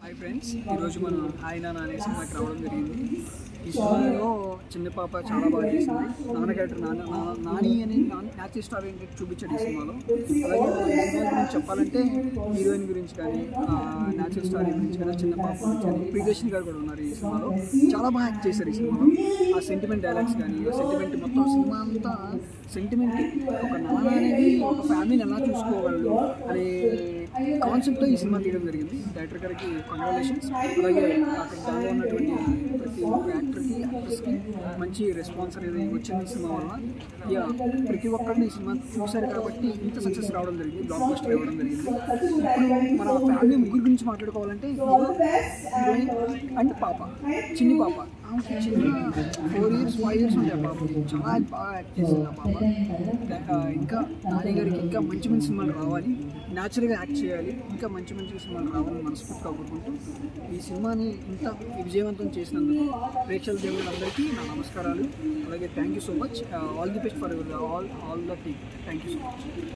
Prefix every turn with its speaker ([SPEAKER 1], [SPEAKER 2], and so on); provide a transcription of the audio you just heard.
[SPEAKER 1] hi friends ఈరోజు మనం hi నాన్న అనే సినిమాకి రావడం జరిగింది ఈ సినిమాలో చిన్న పాప చాలా బాగా చేసింది నాన్న క్యారెక్టర్ నాన్న నాన్న- నాని అని న్యాచురల్ స్టార్ ఏంటి చూపించాడు ఈ సినిమాలో అలాగే ఈ సినిమా గురించి చెప్పాలంటే హీరోయిన్ గురించి కానీ న్యాచురల్ స్టార్ గురించి కానీ చిన్న పాప గురించి కానీ ప్రియదర్శిని గారు కూడా ఉన్నారు ఈ సినిమాలో చాలా బాగా యాక్ట్ చేశారు ఈ సినిమాలో ఆ సెంటిమెంట్ డైలాగ్స్ కానీ ఆ సెంటిమెంట్ మొత్తం సినిమా అంతా సెంటిమెంట్ ఒక నాన్న అనేది ఒక ఫ్యామిలీని ఎలా చూసుకోగలడు అనే కాన్సెప్ట్తో ఈ సినిమా తీయడం జరిగింది డైరెక్టర్ గారికి కంగ్రాచులేషన్స్ అలాగే అక్కడ దానిలో ఉన్నటువంటి ప్రతి ఒక్క యాక్టర్కి యాక్టర్స్కి మంచి రెస్పాన్స్ అనేది వచ్చింది ఈ సినిమా వల్ల ఇక ప్రతి ఒక్కరిని ఈ సినిమా చూశారు కాబట్టి ఇంత సక్సెస్ రావడం జరిగింది బ్లాక్ బస్టర్ ఇవ్వడం జరిగింది ఇప్పుడు మన ఫ్యామిలీ ముగ్గురు గురించి మాట్లాడుకోవాలంటే హీరోయిన్ అండ్ పాప చిన్ని పాప ఆమెకి చిన్న ఫోర్ ఇయర్స్ ఫైవ్ ఇయర్స్ ఉంటాయి ఆ పాప చాలా బాగా యాక్ట్ చేసింది ఆ పాప ఆ, ఇంకా నాని గారికి ఇంకా మంచి మంచి సినిమాలు రావాలి న్యాచురల్గా యాక్ట్ చేయాలి ఇంకా మంచి మంచి సినిమాలు రావాలని మనస్ఫూర్తిగా కోరుకుంటూ ఈ సినిమాని ఇంత విజయవంతం చేసినందుకు ప్రేక్షకుల దేవుళ్ళందరికీ నా నమస్కారాలు అలాగే thank you so much all the best for all all the team thank you so much